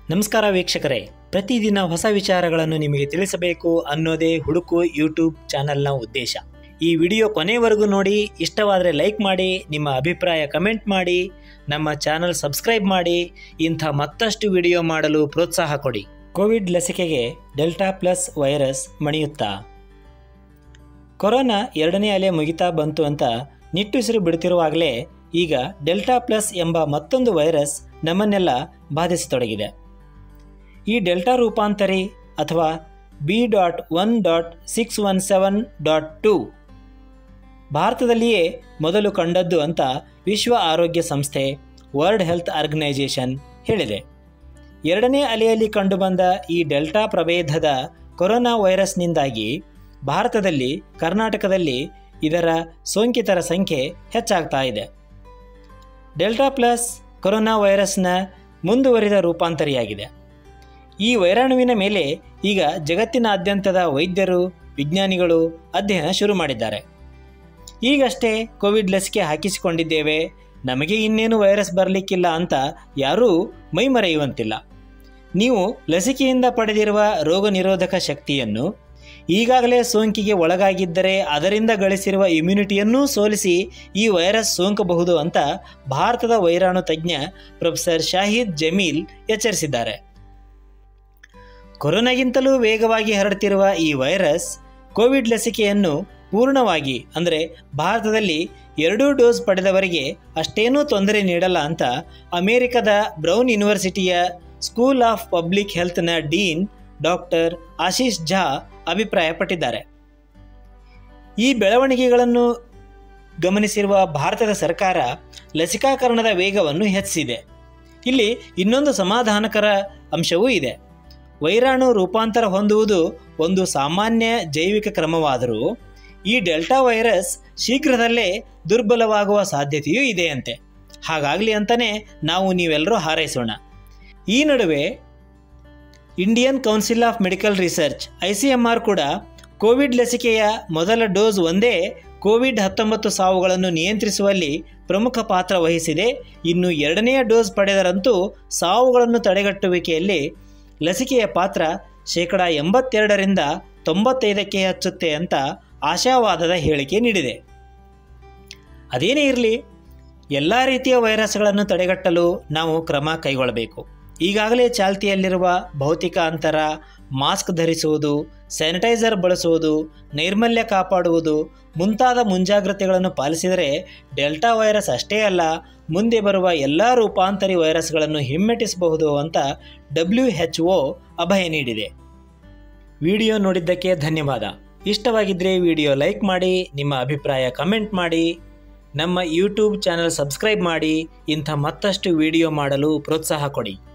ನಮಸ್ಕಾರ ವೀಕ್ಷಕರೇ ಪ್ರತಿದಿನ ಹೊಸ ವಿಚಾರಗಳನ್ನು ನಿಮಗೆ ತಿಳಿಸಬೇಕು ಅನ್ನೋದೇ ಹುಡುಕು ಯೂಟ್ಯೂಬ್ ಚಾನೆಲ್ನ ಉದ್ದೇಶ ಈ ವಿಡಿಯೋ ಕೊನೆವರೆಗೂ ನೋಡಿ ಇಷ್ಟವಾದರೆ ಲೈಕ್ ಮಾಡಿ ನಿಮ್ಮ ಅಭಿಪ್ರಾಯ ಕಮೆಂಟ್ ಮಾಡಿ ನಮ್ಮ ಚಾನಲ್ ಸಬ್ಸ್ಕ್ರೈಬ್ ಮಾಡಿ ಇಂಥ ಮತ್ತಷ್ಟು ವಿಡಿಯೋ ಮಾಡಲು ಪ್ರೋತ್ಸಾಹ ಕೊಡಿ ಕೋವಿಡ್ ಲಸಿಕೆಗೆ ಡೆಲ್ಟಾ ಪ್ಲಸ್ ವೈರಸ್ ಮಣಿಯುತ್ತಾ ಕೊರೋನಾ ಎರಡನೇ ಅಲೆ ಮುಗಿತಾ ಬಂತು ಅಂತ ನಿಟ್ಟುಸಿರು ಬಿಡುತ್ತಿರುವಾಗಲೇ ಈಗ ಡೆಲ್ಟಾ ಪ್ಲಸ್ ಎಂಬ ಮತ್ತೊಂದು ವೈರಸ್ ನಮ್ಮನ್ನೆಲ್ಲ ಬಾಧಿಸತೊಡಗಿದೆ ಈ ಡೆಲ್ಟಾ ರೂಪಾಂತರಿ ಅಥವಾ B dot one dot six one seven dot two ಭಾರತದಲ್ಲಿಯೇ ಮೊದಲು ಕಂಡದ್ದು ಅಂತ ವಿಶ್ವ ಆರೋಗ್ಯ ಸಂಸ್ಥೆ ವರ್ಲ್ಡ್ ಹೆಲ್ತ್ ಆರ್ಗನೈಜೇಷನ್ ಹೇಳಿದೆ ಎರಡನೇ ಅಲೆಯಲ್ಲಿ ಕಂಡುಬಂದ ಈ ಡೆಲ್ಟಾ ಪ್ರಭೇದದ ಕೊರೋನಾ ವೈರಸ್ನಿಂದಾಗಿ ಭಾರತದಲ್ಲಿ ಕರ್ನಾಟಕದಲ್ಲಿ ಇದರ ಸೋಂಕಿತರ ಸಂಖ್ಯೆ ಹೆಚ್ಚಾಗ್ತಾ ಇದೆ ಡೆಲ್ಟಾ ಪ್ಲಸ್ ಕೊರೋನಾ ವೈರಸ್ನ ಮುಂದುವರಿದ ರೂಪಾಂತರಿಯಾಗಿದೆ ಈ ವೈರಾಣುವಿನ ಮೇಲೆ ಈಗ ಜಗತ್ತಿನಾದ್ಯಂತದ ವೈದ್ಯರು ವಿಜ್ಞಾನಿಗಳು ಅಧ್ಯಯನ ಶುರು ಮಾಡಿದ್ದಾರೆ ಈಗಷ್ಟೇ ಕೋವಿಡ್ ಲಸಿಕೆ ಹಾಕಿಸಿಕೊಂಡಿದ್ದೇವೆ ನಮಗೆ ಇನ್ನೇನು ವೈರಸ್ ಬರಲಿಕ್ಕಿಲ್ಲ ಅಂತ ಯಾರೂ ಮೈಮರೆಯುವಂತಿಲ್ಲ ನೀವು ಲಸಿಕೆಯಿಂದ ಪಡೆದಿರುವ ರೋಗ ನಿರೋಧಕ ಶಕ್ತಿಯನ್ನು ಈಗಾಗಲೇ ಸೋಂಕಿಗೆ ಒಳಗಾಗಿದ್ದರೆ ಅದರಿಂದ ಗಳಿಸಿರುವ ಇಮ್ಯುನಿಟಿಯನ್ನೂ ಸೋಲಿಸಿ ಈ ವೈರಸ್ ಸೋಂಕಬಹುದು ಅಂತ ಭಾರತದ ವೈರಾಣು ತಜ್ಞ ಪ್ರೊಫೆಸರ್ ಶಾಹಿದ್ ಜಮೀಲ್ ಎಚ್ಚರಿಸಿದ್ದಾರೆ ಕೊರೋನಾಗಿಂತಲೂ ವೇಗವಾಗಿ ಹರಡ್ತಿರುವ ಈ ವೈರಸ್ ಕೋವಿಡ್ ಲಸಿಕೆಯನ್ನು ಪೂರ್ಣವಾಗಿ ಅಂದರೆ ಭಾರತದಲ್ಲಿ ಎರಡೂ ಡೋಸ್ ಪಡೆದವರಿಗೆ ಅಷ್ಟೇನೂ ತೊಂದರೆ ನೀಡಲ್ಲ ಅಂತ ಅಮೆರಿಕದ ಬ್ರೌನ್ ಯೂನಿವರ್ಸಿಟಿಯ ಸ್ಕೂಲ್ ಆಫ್ ಪಬ್ಲಿಕ್ ಹೆಲ್ತ್ನ ಡೀನ್ ಡಾಕ್ಟರ್ ಆಶೀಶ್ ಝಾ ಅಭಿಪ್ರಾಯಪಟ್ಟಿದ್ದಾರೆ ಈ ಬೆಳವಣಿಗೆಗಳನ್ನು ಗಮನಿಸಿರುವ ಭಾರತದ ಸರ್ಕಾರ ಲಸಿಕಾಕರಣದ ವೇಗವನ್ನು ಹೆಚ್ಚಿಸಿದೆ ಇಲ್ಲಿ ಇನ್ನೊಂದು ಸಮಾಧಾನಕರ ಅಂಶವೂ ಇದೆ ವೈರಾಣು ರೂಪಾಂತರ ಹೊಂದುವುದು ಒಂದು ಸಾಮಾನ್ಯ ಜೈವಿಕ ಕ್ರಮವಾದರೂ ಈ ಡೆಲ್ಟಾ ವೈರಸ್ ಶೀಘ್ರದಲ್ಲೇ ದುರ್ಬಲವಾಗುವ ಸಾಧ್ಯತೆಯೂ ಇದೆಯಂತೆ ಹಾಗಾಗಲಿ ಅಂತಲೇ ನಾವು ನೀವೆಲ್ಲರೂ ಹಾರೈಸೋಣ ಈ ನಡುವೆ Indian Council of Medical Research I C M R ಕೂಡ ಕೋವಿಡ್ ಲಸಿಕೆಯ ಮೊದಲ ಡೋಸ್ ಒಂದೇ ಕೋವಿಡ್ ಹತ್ತೊಂಬತ್ತು ಸಾವುಗಳನ್ನು ನಿಯಂತ್ರಿಸುವಲ್ಲಿ ಪ್ರಮುಖ ಪಾತ್ರ ವಹಿಸಿದೆ ಇನ್ನು ಎರಡನೆಯ ಡೋಸ್ ಪಡೆದರಂತೂ ಸಾವುಗಳನ್ನು ತಡೆಗಟ್ಟುವಿಕೆಯಲ್ಲಿ ಲಸಿಕೆಯ ಪಾತ್ರ ಶೇಕಡ ಎಂಬತ್ತೆರಡರಿಂದ ತೊಂಬತ್ತೈದಕ್ಕೆ ಹೆಚ್ಚುತ್ತೆ ಅಂತ ಆಶಾವಾದದ ಹೇಳಿಕೆ ನೀಡಿದೆ ಅದೇನೇ ಇರಲಿ ಎಲ್ಲ ರೀತಿಯ ವೈರಸ್ಗಳನ್ನು ತಡೆಗಟ್ಟಲು ನಾವು ಕ್ರಮ ಕೈಗೊಳ್ಳಬೇಕು ಈಗಾಗಲೇ ಚಾಲ್ತಿಯಲ್ಲಿರುವ ಭೌತಿಕ ಅಂತರ ಮಾಸ್ಕ್ ಧರಿಸುವುದು ಸ್ಯಾನಿಟೈಸರ್ ಬಳಸುವುದು ನೈರ್ಮಲ್ಯ ಕಾಪಾಡುವುದು ಮುಂತಾದ ಮುಂಜಾಗ್ರತೆಗಳನ್ನು ಪಾಲಿಸಿದರೆ ಡೆಲ್ಟಾ ವೈರಸ್ ಅಷ್ಟೇ ಅಲ್ಲ ಮುಂದೆ ಬರುವ ಎಲ್ಲ ರೂಪಾಂತರಿ ವೈರಸ್ಗಳನ್ನು ಹಿಮ್ಮೆಟ್ಟಿಸಬಹುದು ಅಂತ ಡಬ್ಲ್ಯೂ ಎಚ್ ಒ ಅಭಯ ನೀಡಿದೆ ವಿಡಿಯೋ ನೋಡಿದ್ದಕ್ಕೆ ಧನ್ಯವಾದ ಇಷ್ಟವಾಗಿದ್ದರೆ ವಿಡಿಯೋ ಲೈಕ್ ಮಾಡಿ ನಿಮ್ಮ ಅಭಿಪ್ರಾಯ ಕಮೆಂಟ್ ಮಾಡಿ ನಮ್ಮ ಯೂಟ್ಯೂಬ್ ಚಾನಲ್ ಸಬ್ಸ್ಕ್ರೈಬ್ ಮಾಡಿ ಇಂಥ ಮತ್ತಷ್ಟು ವಿಡಿಯೋ ಮಾಡಲು ಪ್ರೋತ್ಸಾಹ ಕೊಡಿ